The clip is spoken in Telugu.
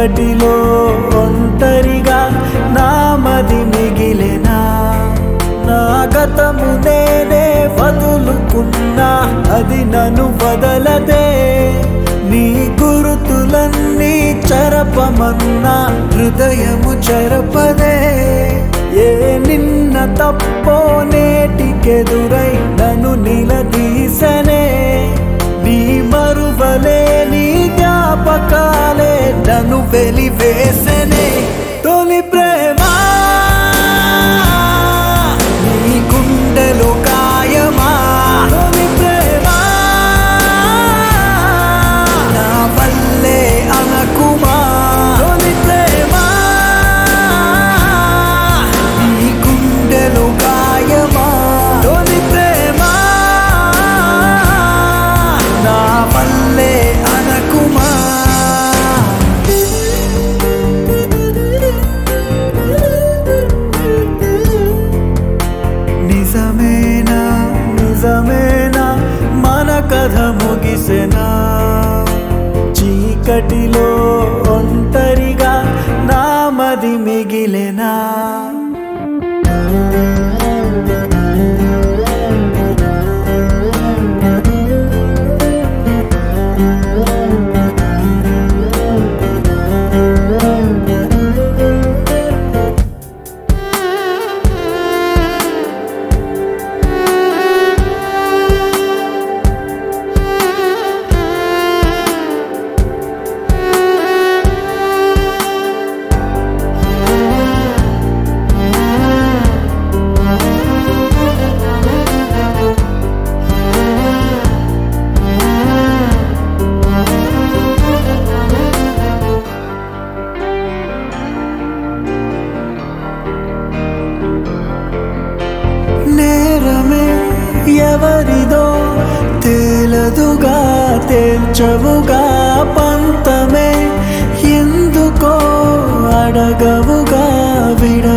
చీకటిలో ఒంటరిగా నామది మిగిలెనా నా గతము నేనే వదులుకున్నా అది నన్ను వదలదే నీ గురుతులన్నీ చెరపమన్నా హృదయము చెరపదే ఏ నిన్న తప్పో నేటికెదురై నన్ను నిలదీసనే నీ మరువలే నీ జ్ఞాపకాలే నన్ను వెలివేసనే తొలి ప్రేమ నీ గుండెలో గాయమా తొలి ప్రేమ నా వల్లే అనకుమా తొలి ప్రేమ నీ గుండెలో గాయమా తొలి ప్రేమ నా వల్లే అనకుమా నిజమేనా నిజమేనా మన కథ ముగిసెనా చీకటిలో ఒంటరిగా నామది మిగిలెనా నేరమే ఎవరిదో తేలదుగా తేల్చవుగా పంతమే ఎందుకో అడగవుగా విడ